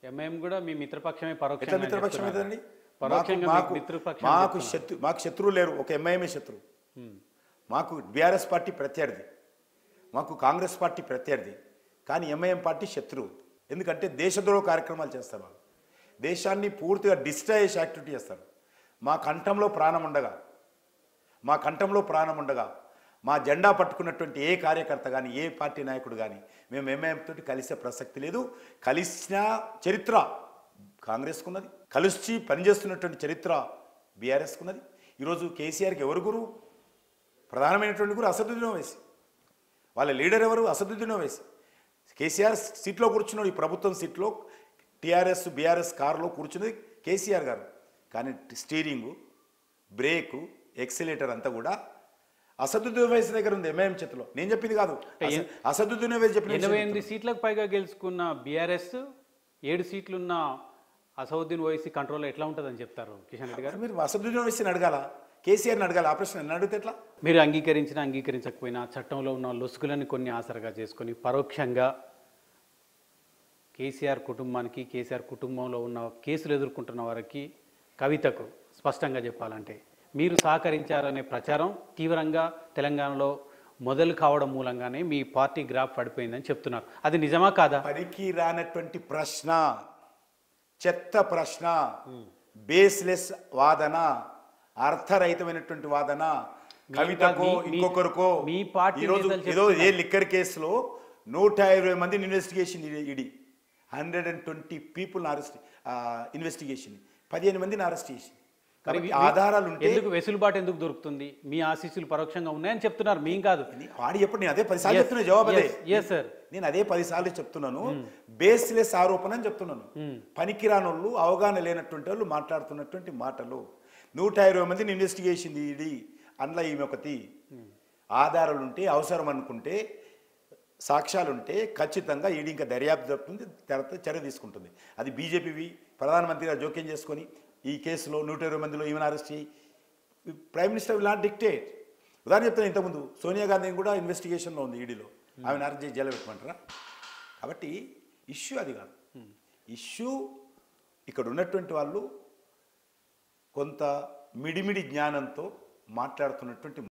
MIM కూడా మీ మిత్రపక్షమే ఎట్లా పరోక్షంగా మిత్రపక్షం చెప్తున్నారు. ఏదండి పరోక్షంగా మాకు మీకు మిత్రపక్షం మాకు చెప్తున్నారు. శత్రు మాకు శత్రువు లేరు ఒక ఎంఐఎంఏ శత్రువు ఉమ్. మాకు బీఆర్ఎస్ పార్టీ ప్రత్యర్థి మాకు కాంగ్రెస్ పార్టీ ప్రత్యర్థి కానీ ఎంఐఎం పార్టీ శత్రువు ఎందుకంటే దేశద్రోహ కార్యక్రమాలు చేస్తారు వాళ్ళు దేశాన్ని పూర్తిగా డిస్ట్రాయ్ చేసే యాక్టివిటీ చేస్తారు మా కంఠంలో ప్రాణం ఉండగా మా కంఠంలో ప్రాణం ఉండగా మా జెండా పట్టుకున్నటువంటి ఏ కార్యకర్త కానీ ఏ పార్టీ నాయకుడు కానీ మేము ఎంఐఎం తోటి కలిసే ప్రసక్తి లేదు కలిసిన చరిత్ర కాంగ్రెస్కున్నది కలిసి పనిచేస్తున్నటువంటి చరిత్ర బీఆర్ఎస్కున్నది ఈరోజు కేసీఆర్కి ఎవరు గురువు ప్రధానమైనటువంటి గురు అసదుద్దీన్ ఓవైసీ వాళ్ళ లీడర్ ఎవరు అసదుద్దీన్ ఓవైసీ కేసీఆర్ సీట్లో కూర్చున్నాడు ఈ ప్రభుత్వం సీట్లో టీఆర్ఎస్ బీఆర్ఎస్ కారులో కూర్చున్నది కేసీఆర్ గారు కానీ స్టీరింగు బ్రేకు ఎక్సిలేటర్ అంతా కూడా అసదుద్దీన్ ఓవైసీ దగ్గర ఉంది ఎంఐఎం చేతిలో నేను చెప్పింది కాదు అస- అసదుద్దీన్ ఓవైసీ చెప్పిన విషయం ఎనభై చెప్తున్నా. ఎనిమిది సీట్లకు పైగా గెలుచుకున్న బీఆర్ఎస్ ఏడు సీట్లున్న అసౌద్దీన్ ఓవైసీ కంట్రోల్ ఎట్లా ఉంటుందని చెప్తారు కిషన్ రెడ్డి గారు మీరు అసదుద్దీన్ ఓవైసీని అడగాల కేసీఆర్ని అడగాల ఆ ప్రశ్న నన్ను అడిగితే ఎట్లా మీరు అంగీకరించినా అంగీకరించకపోయినా చట్టంలో ఉన్న లొసుగులని కొన్ని ఆసరగా చేసుకొని పరోక్షంగా కేసీఆర్ కుటుంబానికి కేసీఆర్ కుటుంబంలో ఉన్న కేసులు ఎదుర్కొంటున్న వారికి కవితకు స్పష్టంగా చెప్పాలంటే మీరు సహకరించారనే ప్రచారం తీవ్రంగా తెలంగాణలో మొదలు కావడం మూలంగానే మీ పార్టీ గ్రాఫ్ పడిపోయిందని చెప్తున్నారు అది నిజమా కాదా పనికి రానటువంటి ప్రశ్న చెత్త ప్రశ్న బేస్లెస్ వాదన అర్థరహితమైనటువంటి వాదన మీ- కవితకో మీ- మీ- ఇంకొకరికో మీ పార్టీ ఈరోజు నేతలు ఏదో ఏ చెప్తున్నారు. లిక్కర్ కేసులో నూట ఇరవై మందిని investigation ED hundred and twenty people arrest investigation పదిహేను మందిని అరెస్ట్ చేసి మరి కాబట్టి మీ- ఆధారాలు ఉంటే ఎందుకు వెసులుబాటు ఎందుకు దొరుకుతుంది మీ ఆశీస్సులు పరోక్షంగా ఉన్నాయని చెప్తున్నారు మేం కాదు వాడి ఎప్పుడు నేను అదే పదిసార్లు చెప్తున్నా జవాబు అదే ఎస్ సార్ నేను అదే పదిసార్లు చెప్తున్నాను బేస్లెస్ ఆరోపణ అని చెప్తున్నాను పనికిరానోళ్ళు అవగాహన లేనటువంటి వాళ్ళు మాట్లాడుతున్నటువంటి మాటలు నూట ఇరవై మందిని ఇన్వెస్టిగేషన్ ఇది అందులో ఈమె ఒకటి ఆధారాలు ఉంటే అవసరం అనుకుంటే సాక్ష్యాలుంటే ఖచ్చితంగా ఈడీ ఇంకా దర్యాప్తు జరుపుతుంది తర్వాత చర్య తీసుకుంటుంది అది బీజేపీవి ప్రధానమంత్రి గారు జోక్యం చేసుకొని ఈ కేసులో నూట ఇరవై మందిలో ఈమెను అరెస్ట్ చేయి prime minister will not dictate ఉదాహరణ చెప్తాను ఇంతకుముందు సోనియా గాంధీ కూడా ఇన్వెస్టిగేషన్లో ఉంది ఈడీలో ఆమెను అరెస్ట్ చేసి జైలు పెట్టమంటారా కాబట్టి ఇష్యూ అది కాదు ఇష్యూ ఇక్కడ ఉన్నటువంటి వాళ్ళు కొంత మిడిమిడి జ్ఞానంతో మాట్లాడుతున్నటువంటి